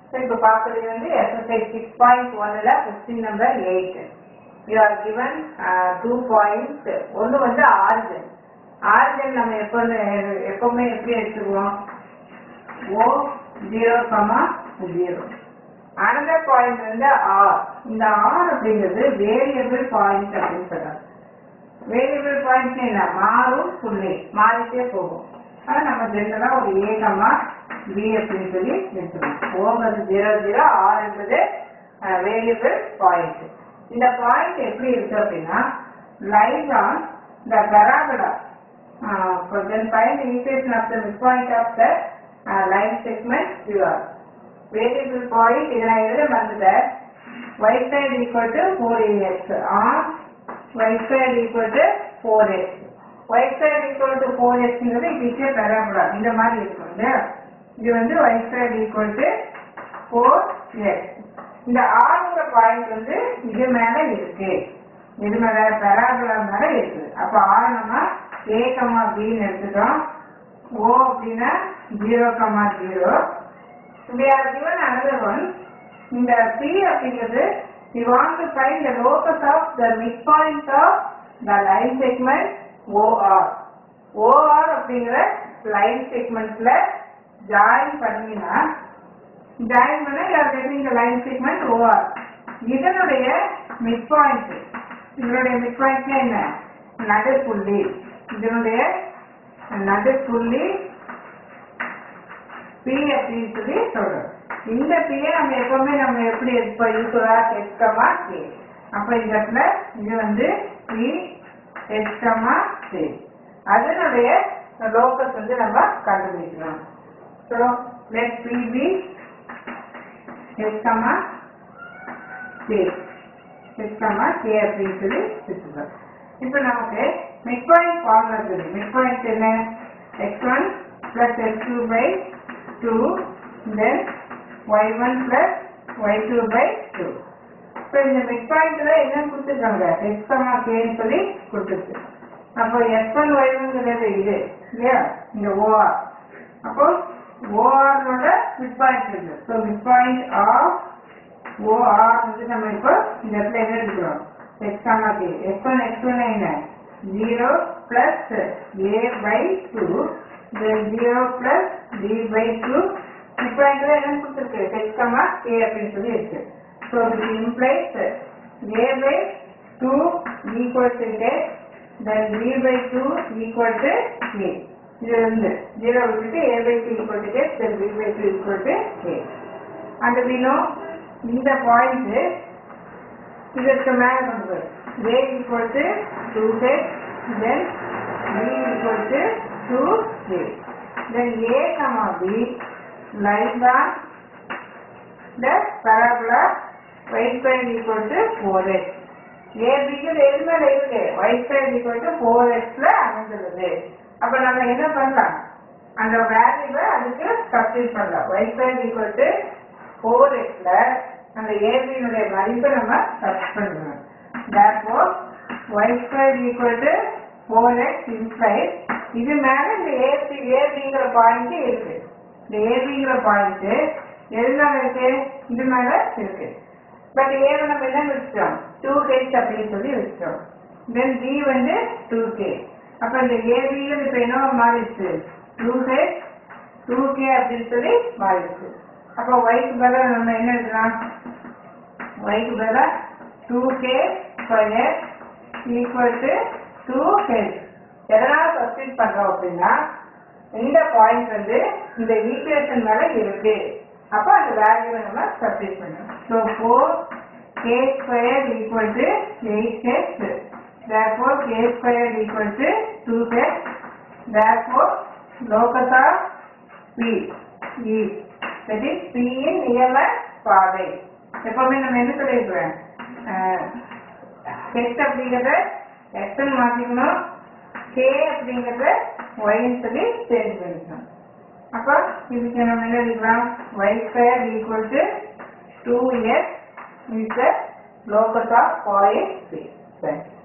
so இப்போ பார்க்குறது வந்து எக்ஸசைஸ் சிக்ஸ் பாயிண்ட் ஒன்னில் question number eight you are given two points ஒன்று வந்து ஆரிஜன் ஆரிஜன் நம்ம எப்போ எப்பவுமே எப்படி எடுத்துக்குவோம் O zero comma zero another point வந்து ஆர் இந்த ஆர் அப்படிங்கிறது வேரியபிள் பாயிண்ட் அப்படின்னு சொல்றாங்க வேரியபிள் பாயிண்ட் என்ன மாறும் புள்ளி மாறிட்டே போகும் ஆனால் நம்ம ஜென்ரலா ஒரு ஏ கமா பி அப்படின்னு சொல்லி எடுத்துக்கணும் ஓங்கிறது ஜீரோ ஜீரோ ஆர் என்பது வேரியபிள் பாயிண்ட் இந்த பாயிண்ட் எப்படி இருக்கு அப்படின்னா lies on the parabola then find equation of the mid point of the line segment QR variable point இதை நான் எழுத மறந்துட்டேன் y side equal to 4ax or y square equal to 4x y square equal to 4x ங்கிறது இப்படியே பராபோலா இந்த மாதிரி இருக்கும் இல்லையா இது வந்து y square equal to 4x இந்த ஆறுங்கிற பாயிண்ட் வந்து இது மேல இருக்கு இது மேல பராபோலா மேல இருக்கு அப்ப ஆறு நம்ம a கமா பின்னு எடுத்துட்டோம் o அப்படின்னா zero comma zero we are given another one இந்த P அப்படிங்கிறது we want to find the locus of the midpoint of the line segment OR OR அப்படிங்கிற line segmentல join பண்ணினா join பண்ணா you are getting the line segment OR இதனுடைய midpoint இதனுடைய midpoint என்ன நடுப்புள்ளி இதனுடைய நடுப்புள்ளி பி அப்படின்னு சொல்லி சொல்றோம் இந்த பியை நம்ம எப்பவுமே நம்ம எப்படி எடுப்போம் யூஸ்வலா எக்ஸ்கமா கே அப்ப இந்த இடத்துல இது வந்து பி எக்ஸ்கமா கே அதனுடைய லோக்கஸ் வந்து நம்ம கண்டுபிடிக்கலாம் so let P be x comma k x comma k அப்படின்னு சொல்லி வச்சுக்கலாம் இப்போ நமக்கு மிட் பாயிண்ட் ஃபார்முலா தெரியும் மிட் பாயிண்ட் என்ன x one plus x two by 2 then y1 plus y2 by 2 இப்போ இந்த மிட் பாயிண்ட்ல என்ன கொடுத்துருக்காங்க x கமா கேன்னு சொல்லி கொடுத்துருக்கு அப்போ x1 y1ங்கிறது இது இல்லையா இந்த OR அப்போ OR ஓட மிட் பாயிண்ட் இருக்கு so mid point of OR வந்து நம்ம இப்போ இந்த இடத்துல என்ன எடுக்கிறோம் x comma K x1 x1 என்ன 0 plus a by 2 then 0 plus d by 2 இப்போ இதுல என்ன கொடுத்துருக்கு h கமா k அப்படின்னு சொல்லி இருக்கு ஸோ இது implies a by 2 equal to k then b by 2 equal to k இது வந்து 0 விட்டுட்டு a by 2 equal to k then b by 2 equal to k and we know இந்த பாயிண்ட் இதற்கு மேல கொண்டு போய் a equal to 2k then b equal to 2k then a comma b lies on the parabola y square equal to 4x a b க்கு எது மேல இருக்கு y square equal to 4x ல அமைந்துள்ளது அப்ப நம்ம என்ன பண்ணலாம் அந்த வேல்யூவை அதுக்கு சப்ஸ்டிட் பண்ணலாம் y square equal to 4x ல அந்த ab னுடைய மதிப்பை நம்ம சப்ஸ்டிட் பண்ணலாம் therefore y square equal to 4x implies இது மேல இந்த ஏபி ஏபிங்கிற பாயிண்ட் இருக்கு இந்த ஏபிங்கிற பாயிண்ட் எது மேல இருக்கு இது மேல இருக்கு பட் ஏவை நம்ம என்ன வச்சிட்டோம் டூ ஹெச் அப்படின்னு சொல்லி வச்சிட்டோம் தென் பி வந்து டூ கே அப்ப இந்த ஏபியில இப்ப என்ன மாறிடுச்சு டூ ஹெச் டூ கே அப்படின்னு சொல்லி மாறிடுச்சு அப்போ ஒய்க்கு பதிலா நம்ம என்ன எழுதலாம் ஒய்க்கு பதிலா two k square equal to two h எதனால சப்ஸ்டிட் பண்றோம் அப்படின்னா இந்த பாயிண்ட் வந்து இந்த ஈக்குவேஷன் மேல இருக்கு அப்ப அந்த வேல்யூவை நம்ம சப்ஸ்டிட் பண்ணணும் so four k square equal to eight h therefore k squared equal to 2h therefore locus of p is that is p இன் நியம பாதை எப்பவுமே நம்ம என்ன சொல்லியிருக்கிறோம் h அப்படிங்கிறத x ன்னு மாத்திக்கணும் k அப்படிங்கறத y ன்னு சொல்லி சேஞ்ச் பண்ணிக்கணும் அப்போ இதுக்கு நம்ம என்ன எழுதிக்கலாம் y square equal to two x is the locus of point C